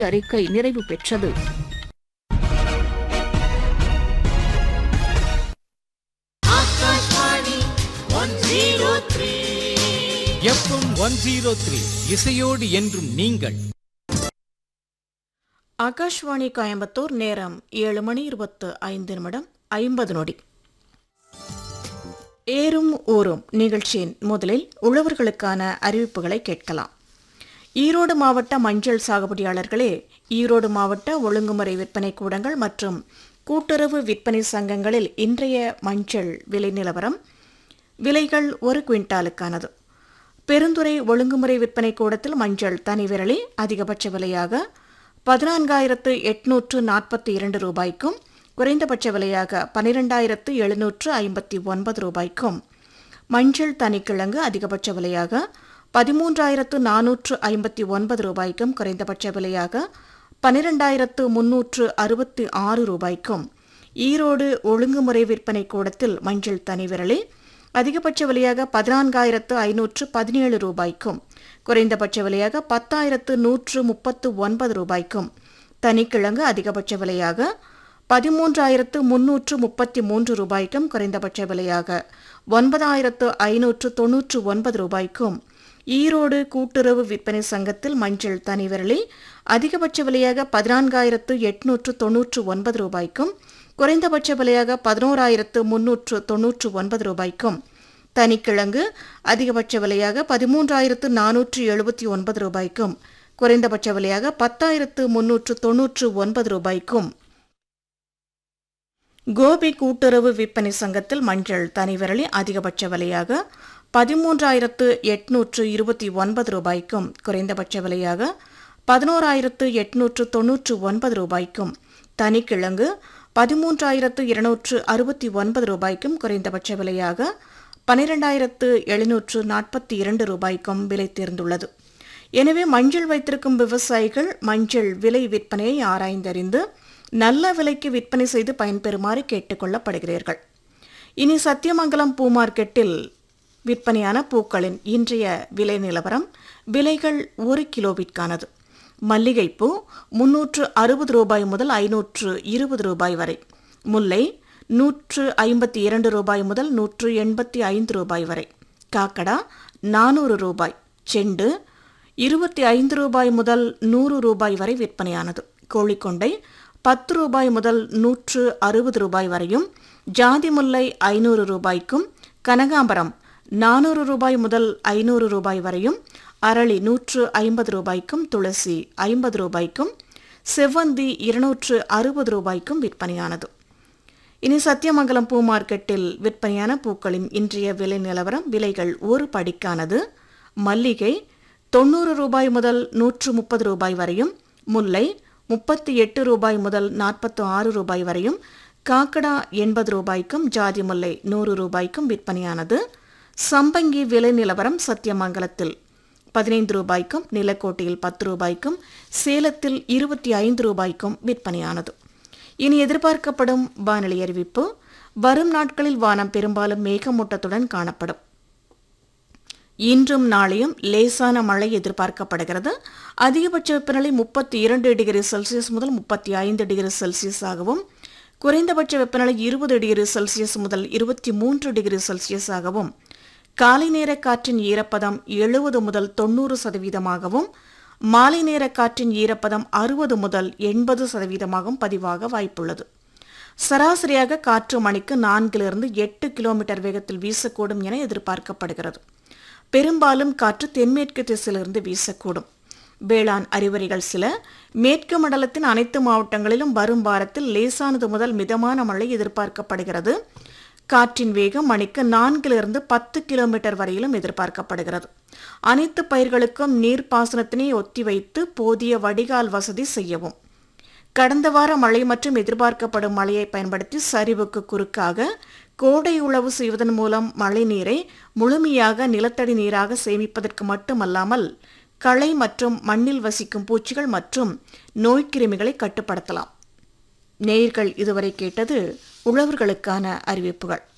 அறிக்கை நிறைவு பெற்றது எஃப்எம் ஒன் ஜீரோ த்ரீ இசையோடு என்றும் நீங்கள் ஆகாஷ்வாணி கோயம்புத்தூர் நேரம் ஏழு மணி இருபத்து ஐந்து நிமிடம் ஐம்பது நொடி ஏறும் ஊரும் நிகழ்ச்சியின் முதலில் உழவர்களுக்கான அறிவிப்புகளை கேட்கலாம் ஈரோடு மாவட்ட மஞ்சள் சாகுபடியாளர்களே ஈரோடு மாவட்ட ஒழுங்குமுறை விற்பனை கூடங்கள் மற்றும் கூட்டுறவு விற்பனை சங்கங்களில் இன்றைய மஞ்சள் விலை நிலவரம் விலைகள் ஒரு குவிண்டாலுக்கானது பெருந்துறை ஒழுங்குமுறை விற்பனை கூடத்தில் மஞ்சள் தனி விரலி அதிகபட்ச விலையாக பதினான்காயிரத்து எட்நூற்று நாற்பத்தி இரண்டு ரூபாய்க்கும் குறைந்தபட்ச விலையாக பனிரெண்டாயிரத்து எழுநூற்று ஐம்பத்தி ஒன்பது ரூபாய்க்கும் மஞ்சள் தனிக்கிழங்கு அதிகபட்ச விலையாக பதிமூன்றாயிரத்து நானூற்று ஐம்பத்தி ஒன்பது ரூபாய்க்கும் குறைந்தபட்ச விலையாக பனிரெண்டாயிரத்து முன்னூற்று அறுபத்தி ஆறு ரூபாய்க்கும் ஈரோடு ஒழுங்குமுறை விற்பனை கூடத்தில் மஞ்சள் தனி விரலி அதிகபட்ச விலையாக பதினான்காயிரத்து ஐநூற்று பதினேழு ரூபாய்க்கும் குறைந்தபட்ச விலையாக பத்தாயிரத்து நூற்று முப்பத்து ஒன்பது ரூபாய்க்கும் தனிக்கிழங்கு அதிகபட்ச விலையாக பதிமூன்றாயிரத்து முன்னூற்று முப்பத்தி மூன்று ரூபாய்க்கும் குறைந்தபட்ச விலையாக ஒன்பதாயிரத்து ஐநூற்று தொன்னூற்று ஒன்பது ரூபாய்க்கும் ஈரோடு கூட்டுறவு விற்பனை சங்கத்தில் மஞ்சள் தனி விரலி அதிகபட்ச விலையாக பதினான்காயிரத்து எட்நூற்று தொன்னூற்று ஒன்பது ரூபாய்க்கும் குறைந்தபட்ச விலையாக பதினோராயிரத்து முன்னூற்று தொன்னூற்று ஒன்பது ரூபாய்க்கும் தனிக்கிழங்கு அதிகபட்ச விலையாக பதிமூன்றாயிரத்து நானூற்று எழுபத்தி ஒன்பது ரூபாய்க்கும் குறைந்தபட்ச விலையாக பத்தாயிரத்து முன்னூற்று தொன்னூற்று ஒன்பது ரூபாய்க்கும் கோபி கூட்டுறவு விற்பனை சங்கத்தில் மஞ்சள் தனி விரலி அதிகபட்ச விலையாக பதிமூன்றாயிரத்து எட்நூற்று இருபத்தி ஒன்பது ரூபாய்க்கும் குறைந்தபட்ச விலையாக பதினோராயிரத்து எட்நூற்று தொன்னூற்று ஒன்பது ரூபாய்க்கும் தனிக்கிழங்கு பதிமூன்றாயிரத்து இருநூற்று அறுபத்தி ஒன்பது ரூபாய்க்கும் குறைந்தபட்ச விலையாக பனிரெண்டாயிரத்து எழுநூற்று நாற்பத்தி இரண்டு ரூபாய்க்கும் விலை தேர்ந்துள்ளது எனவே மஞ்சள் வைத்திருக்கும் விவசாயிகள் மஞ்சள் விலை விற்பனையை ஆராய்ந்தறிந்து நல்ல விலைக்கு விற்பனை செய்து பயன்பெறுமாறு கேட்டுக்கொள்ளப்படுகிறீர்கள் இனி சத்தியமங்கலம் பூ மார்க்கெட்டில் விற்பனையான பூக்களின் இன்றைய விலை நிலவரம் விலைகள் ஒரு கிலோவிற்கானது மல்லிகைப்பூ முன்னூற்று அறுபது ரூபாய் முதல் ஐநூற்று இருபது ரூபாய் வரை முல்லை நூற்று ஐம்பத்தி இரண்டு ரூபாய் முதல் நூற்று எண்பத்தி ஐந்து ரூபாய் வரை காக்கடா நானூறு ரூபாய் செண்டு இருபத்தி ஐந்து ரூபாய் முதல் நூறு ரூபாய் வரை விற்பனையானது கோழிக்கொண்டை பத்து ரூபாய் முதல் நூற்று அறுபது ரூபாய் வரையும் ஜாதி முல்லை ஐநூறு ரூபாய்க்கும் கனகாம்பரம் நானூறு ரூபாய் முதல் ஐநூறு ரூபாய் வரையும் அரளி நூற்று ஐம்பது ரூபாய்க்கும் துளசி ஐம்பது ரூபாய்க்கும் செவ்வந்தி இருநூற்று அறுபது ரூபாய்க்கும் விற்பனையானது இனி சத்தியமங்கலம் பூ மார்க்கெட்டில் விற்பனையான பூக்களின் இன்றைய விலை நிலவரம் விலைகள் ஒரு படிக்கானது மல்லிகை தொண்ணூறு ரூபாய் முதல் நூற்று முப்பது ரூபாய் வரையும் முல்லை முப்பத்தி எட்டு ரூபாய் முதல் நாற்பத்து ஆறு ரூபாய் வரையும் காக்கடா எண்பது ரூபாய்க்கும் ஜாதி முல்லை நூறு ரூபாய்க்கும் விற்பனையானது சம்பங்கி விலை நிலவரம் சத்தியமங்கலத்தில் பதினைந்து ரூபாய்க்கும் நிலக்கோட்டையில் பத்து ரூபாய்க்கும் சேலத்தில் இருபத்தி ஐந்து ரூபாய்க்கும் விற்பனையானது இனி எதிர்பார்க்கப்படும் வானிலை அறிவிப்பு வரும் நாட்களில் வானம் பெரும்பாலும் மேகமூட்டத்துடன் காணப்படும் இன்றும் நாளையும் லேசான மழை எதிர்பார்க்கப்படுகிறது அதிகபட்ச வெப்பநிலை முப்பத்தி இரண்டு டிகிரி செல்சியஸ் முதல் முப்பத்தி ஐந்து டிகிரி செல்சியஸ் ஆகவும் குறைந்தபட்ச வெப்பநிலை இருபது டிகிரி செல்சியஸ் முதல் இருபத்தி மூன்று டிகிரி செல்சியஸ் ஆகவும் காலை நேர காற்றின் ஈரப்பதம் எழுபது முதல் தொண்ணூறு சதவீதமாகவும் மாலை நேர காற்றின் ஈரப்பதம் அறுபது முதல் எண்பது சதவீதமாகவும் பதிவாக வாய்ப்புள்ளது சராசரியாக காற்று மணிக்கு நான்கிலிருந்து எட்டு கிலோமீட்டர் வேகத்தில் வீசக்கூடும் என எதிர்பார்க்கப்படுகிறது பெரும்பாலும் காற்று தென்மேற்கு திசையிலிருந்து வீசக்கூடும் வேளாண் அறிவுரைகள் சில மேற்கு மண்டலத்தின் அனைத்து மாவட்டங்களிலும் வரும் வாரத்தில் லேசானது முதல் மிதமான மழை எதிர்பார்க்கப்படுகிறது காற்றின் வேகம் மணிக்கு நான்கிலிருந்து பத்து கிலோமீட்டர் வரையிலும் எதிர்பார்க்கப்படுகிறது அனைத்து பயிர்களுக்கும் நீர்ப்பாசனத்தினை ஒத்திவைத்து போதிய வடிகால் வசதி செய்யவும் கடந்த வார மழை மற்றும் எதிர்பார்க்கப்படும் மழையை பயன்படுத்தி சரிவுக்கு குறுக்காக கோடை உழவு செய்வதன் மூலம் மழை நீரை முழுமையாக நிலத்தடி நீராக சேமிப்பதற்கு மட்டுமல்லாமல் களை மற்றும் மண்ணில் வசிக்கும் பூச்சிகள் மற்றும் நோய்க்கிருமிகளை கட்டுப்படுத்தலாம் நேயர்கள் இதுவரை கேட்டது உழவர்களுக்கான அறிவிப்புகள்